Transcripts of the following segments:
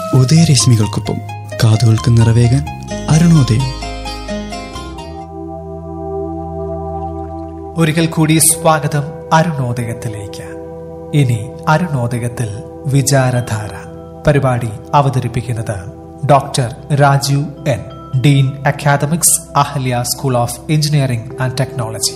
ഉദയരശ്മികൾക്കൊപ്പം കാതുകൾക്ക് നിറവേകാൻ അരുണോദയം ഒരിക്കൽ കൂടി സ്വാഗതം അരുണോദയത്തിലേക്ക് ഇനി അരുണോദയത്തിൽ വിചാരധാര പരിപാടി അവതരിപ്പിക്കുന്നത് doctor Rajeev N dean academics Ahalya school of engineering and technology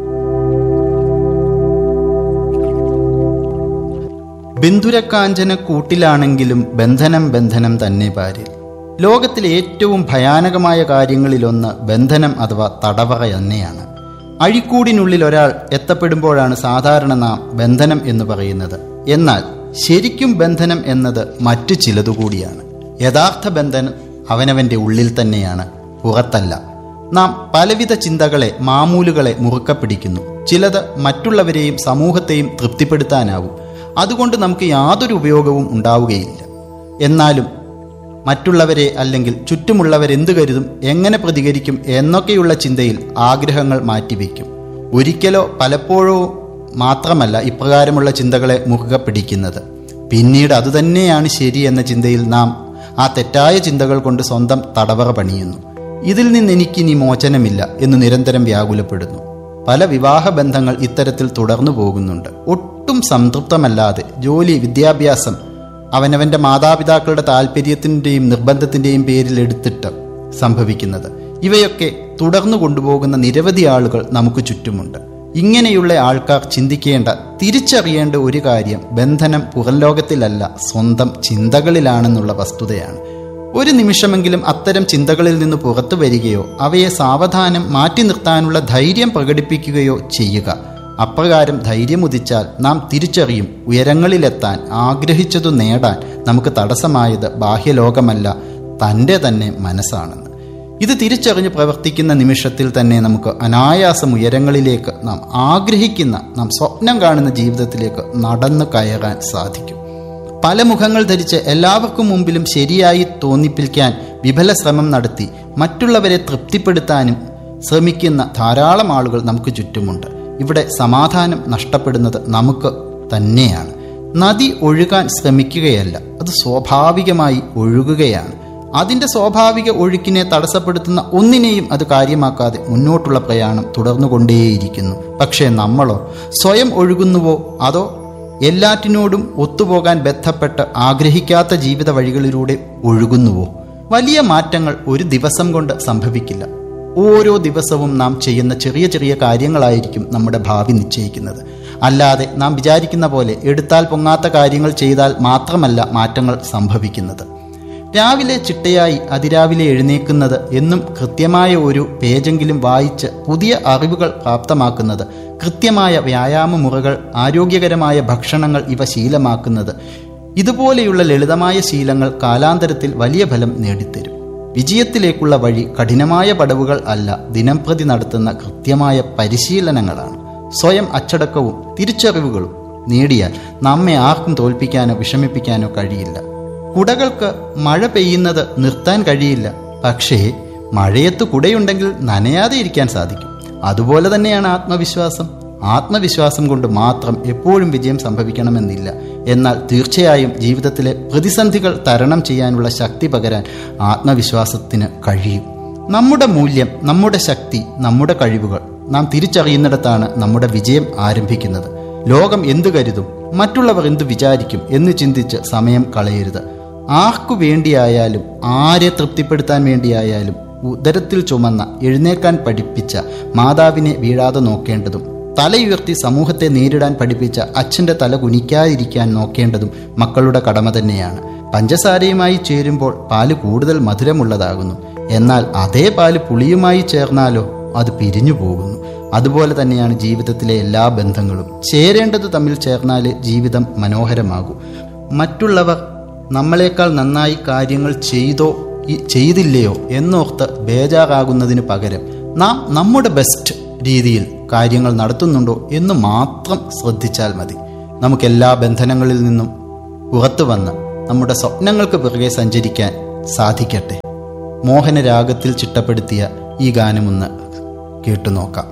ബന്ധുരക്കാഞ്ചന കൂട്ടിലാണെങ്കിലും ബന്ധനം ബന്ധനം തന്നെ പാരിൽ ലോകത്തിലെ ഏറ്റവും ഭയാനകമായ കാര്യങ്ങളിലൊന്ന് ബന്ധനം അഥവാ തടവറ തന്നെയാണ് അഴിക്കൂടിനുള്ളിൽ ഒരാൾ എത്തപ്പെടുമ്പോഴാണ് സാധാരണ നാം ബന്ധനം എന്ന് പറയുന്നത് എന്നാൽ ശരിക്കും ബന്ധനം എന്നത് മറ്റു ചിലതുകൂടിയാണ് യഥാർത്ഥ ബന്ധനം അവനവന്റെ ഉള്ളിൽ തന്നെയാണ് പുറത്തല്ല നാം പലവിധ ചിന്തകളെ മാമൂലുകളെ മുറുക്ക പിടിക്കുന്നു ചിലത് മറ്റുള്ളവരെയും സമൂഹത്തെയും തൃപ്തിപ്പെടുത്താനാവും അതുകൊണ്ട് നമുക്ക് യാതൊരു ഉപയോഗവും ഉണ്ടാവുകയില്ല എന്നാലും മറ്റുള്ളവരെ അല്ലെങ്കിൽ ചുറ്റുമുള്ളവരെന്തു കരുതും എങ്ങനെ പ്രതികരിക്കും എന്നൊക്കെയുള്ള ചിന്തയിൽ ആഗ്രഹങ്ങൾ മാറ്റിവെക്കും ഒരിക്കലോ പലപ്പോഴോ മാത്രമല്ല ഇപ്രകാരമുള്ള ചിന്തകളെ മുറുകെ പിടിക്കുന്നത് പിന്നീട് അതുതന്നെയാണ് ശരി എന്ന ചിന്തയിൽ നാം ആ തെറ്റായ ചിന്തകൾ കൊണ്ട് സ്വന്തം തടവറ പണിയുന്നു ഇതിൽ നിന്ന് എനിക്കിനി മോചനമില്ല എന്ന് നിരന്തരം വ്യാകുലപ്പെടുന്നു പല വിവാഹ ബന്ധങ്ങൾ ഇത്തരത്തിൽ തുടർന്നു പോകുന്നുണ്ട് ഒട്ടും സംതൃപ്തമല്ലാതെ ജോലി വിദ്യാഭ്യാസം അവനവന്റെ മാതാപിതാക്കളുടെ താല്പര്യത്തിൻ്റെയും നിർബന്ധത്തിൻ്റെയും പേരിൽ എടുത്തിട്ട് സംഭവിക്കുന്നത് ഇവയൊക്കെ തുടർന്നു കൊണ്ടുപോകുന്ന നിരവധി ആളുകൾ നമുക്ക് ചുറ്റുമുണ്ട് ഇങ്ങനെയുള്ള ആൾക്കാർ ചിന്തിക്കേണ്ട തിരിച്ചറിയേണ്ട ഒരു കാര്യം ബന്ധനം പുറം ലോകത്തിലല്ല സ്വന്തം ചിന്തകളിലാണെന്നുള്ള വസ്തുതയാണ് ഒരു നിമിഷമെങ്കിലും അത്തരം ചിന്തകളിൽ നിന്ന് പുറത്തു വരികയോ അവയെ സാവധാനം മാറ്റി നിർത്താനുള്ള ധൈര്യം പ്രകടിപ്പിക്കുകയോ ചെയ്യുക അപ്രകാരം ധൈര്യമുദിച്ചാൽ നാം തിരിച്ചറിയും ഉയരങ്ങളിലെത്താൻ ആഗ്രഹിച്ചതു നേടാൻ നമുക്ക് തടസ്സമായത് ബാഹ്യലോകമല്ല തൻ്റെ തന്നെ മനസ്സാണെന്ന് ഇത് തിരിച്ചറിഞ്ഞ് പ്രവർത്തിക്കുന്ന നിമിഷത്തിൽ തന്നെ നമുക്ക് അനായാസം ഉയരങ്ങളിലേക്ക് നാം ആഗ്രഹിക്കുന്ന നാം സ്വപ്നം കാണുന്ന ജീവിതത്തിലേക്ക് നടന്നു കയറാൻ സാധിക്കും പല മുഖങ്ങൾ ധരിച്ച് എല്ലാവർക്കും മുമ്പിലും ശരിയായി തോന്നിപ്പിക്കാൻ വിഫല ശ്രമം നടത്തി മറ്റുള്ളവരെ തൃപ്തിപ്പെടുത്താനും ശ്രമിക്കുന്ന ധാരാളം ആളുകൾ നമുക്ക് ചുറ്റുമുണ്ട് ഇവിടെ സമാധാനം നഷ്ടപ്പെടുന്നത് നമുക്ക് തന്നെയാണ് നദി ഒഴുകാൻ ശ്രമിക്കുകയല്ല അത് സ്വാഭാവികമായി ഒഴുകുകയാണ് അതിൻ്റെ സ്വാഭാവിക ഒഴുക്കിനെ തടസ്സപ്പെടുത്തുന്ന ഒന്നിനെയും അത് കാര്യമാക്കാതെ മുന്നോട്ടുള്ള പ്രയാണം തുടർന്നുകൊണ്ടേയിരിക്കുന്നു പക്ഷേ നമ്മളോ സ്വയം ഒഴുകുന്നുവോ അതോ എല്ലാറ്റിനോടും ഒത്തുപോകാൻ ബന്ധപ്പെട്ട് ആഗ്രഹിക്കാത്ത ജീവിത വഴികളിലൂടെ ഒഴുകുന്നുവോ വലിയ മാറ്റങ്ങൾ ഒരു ദിവസം കൊണ്ട് സംഭവിക്കില്ല ഓരോ ദിവസവും നാം ചെയ്യുന്ന ചെറിയ ചെറിയ കാര്യങ്ങളായിരിക്കും നമ്മുടെ ഭാവി നിശ്ചയിക്കുന്നത് അല്ലാതെ നാം വിചാരിക്കുന്ന പോലെ എടുത്താൽ പൊങ്ങാത്ത കാര്യങ്ങൾ ചെയ്താൽ മാത്രമല്ല മാറ്റങ്ങൾ സംഭവിക്കുന്നത് രാവിലെ ചിട്ടയായി അതിരാവിലെ എഴുന്നേക്കുന്നത് എന്നും കൃത്യമായ ഒരു പേജെങ്കിലും വായിച്ച് പുതിയ അറിവുകൾ പ്രാപ്തമാക്കുന്നത് കൃത്യമായ വ്യായാമ മുറകൾ ആരോഗ്യകരമായ ഭക്ഷണങ്ങൾ ഇവ ശീലമാക്കുന്നത് ഇതുപോലെയുള്ള ലളിതമായ ശീലങ്ങൾ കാലാന്തരത്തിൽ വലിയ ഫലം നേടിത്തരും വിജയത്തിലേക്കുള്ള വഴി കഠിനമായ പടവുകൾ അല്ല ദിനംപ്രതി നടത്തുന്ന കൃത്യമായ പരിശീലനങ്ങളാണ് സ്വയം അച്ചടക്കവും തിരിച്ചറിവുകളും നേടിയാൽ നമ്മെ ആർക്കും തോൽപ്പിക്കാനോ വിഷമിപ്പിക്കാനോ കഴിയില്ല കുടകൾക്ക് മഴ പെയ്യുന്നത് നിർത്താൻ കഴിയില്ല പക്ഷേ മഴയത്ത് കുടയുണ്ടെങ്കിൽ നനയാതെ ഇരിക്കാൻ സാധിക്കും അതുപോലെ തന്നെയാണ് ആത്മവിശ്വാസം ആത്മവിശ്വാസം കൊണ്ട് മാത്രം എപ്പോഴും വിജയം സംഭവിക്കണമെന്നില്ല എന്നാൽ തീർച്ചയായും ജീവിതത്തിലെ പ്രതിസന്ധികൾ തരണം ചെയ്യാനുള്ള ശക്തി പകരാൻ ആത്മവിശ്വാസത്തിന് കഴിയും നമ്മുടെ മൂല്യം നമ്മുടെ ശക്തി നമ്മുടെ കഴിവുകൾ നാം തിരിച്ചറിയുന്നിടത്താണ് നമ്മുടെ വിജയം ആരംഭിക്കുന്നത് ലോകം എന്തു കരുതും മറ്റുള്ളവർ എന്തു വിചാരിക്കും എന്ന് ചിന്തിച്ച് സമയം കളയരുത് ആർക്കു വേണ്ടിയായാലും ആരെ തൃപ്തിപ്പെടുത്താൻ വേണ്ടിയായാലും ഉദരത്തിൽ ചുമന്ന എഴുന്നേക്കാൻ പഠിപ്പിച്ച മാതാവിനെ വീഴാതെ നോക്കേണ്ടതും തലയുയർത്തി സമൂഹത്തെ നേരിടാൻ പഠിപ്പിച്ച അച്ഛൻ്റെ തല കുനിക്കാതിരിക്കാൻ നോക്കേണ്ടതും മക്കളുടെ കടമ തന്നെയാണ് പഞ്ചസാരയുമായി ചേരുമ്പോൾ പാല് കൂടുതൽ മധുരമുള്ളതാകുന്നു എന്നാൽ അതേ പാല് പുളിയുമായി ചേർന്നാലോ അത് പിരിഞ്ഞു പോകുന്നു അതുപോലെ തന്നെയാണ് ജീവിതത്തിലെ എല്ലാ ബന്ധങ്ങളും ചേരേണ്ടത് തമ്മിൽ ചേർന്നാലേ ജീവിതം മനോഹരമാകൂ മറ്റുള്ളവർ നമ്മളെക്കാൾ നന്നായി കാര്യങ്ങൾ ചെയ്തോ ചെയ്തില്ലയോ എന്നോർത്ത് ബേജാറാകുന്നതിന് പകരം നാം നമ്മുടെ ബെസ്റ്റ് രീതിയിൽ കാര്യങ്ങൾ നടത്തുന്നുണ്ടോ എന്ന് മാത്രം ശ്രദ്ധിച്ചാൽ മതി നമുക്കെല്ലാ ബന്ധനങ്ങളിൽ നിന്നും പുറത്തു വന്ന് നമ്മുടെ സ്വപ്നങ്ങൾക്ക് പിറകെ സഞ്ചരിക്കാൻ സാധിക്കട്ടെ മോഹനരാഗത്തിൽ ചിട്ടപ്പെടുത്തിയ ഈ ഗാനമൊന്ന് കേട്ടു നോക്കാം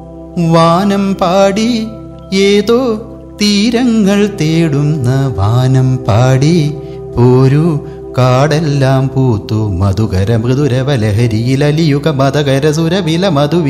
വാനം പാടി ഏതോ തീരങ്ങൾ തേടുന്ന വാനം പാടി പോരൂ കാടെല്ലാം പൂത്തു മധുകര മൃദുരവലഹരിയിലലിയുക മതകര സുരവില മധുവി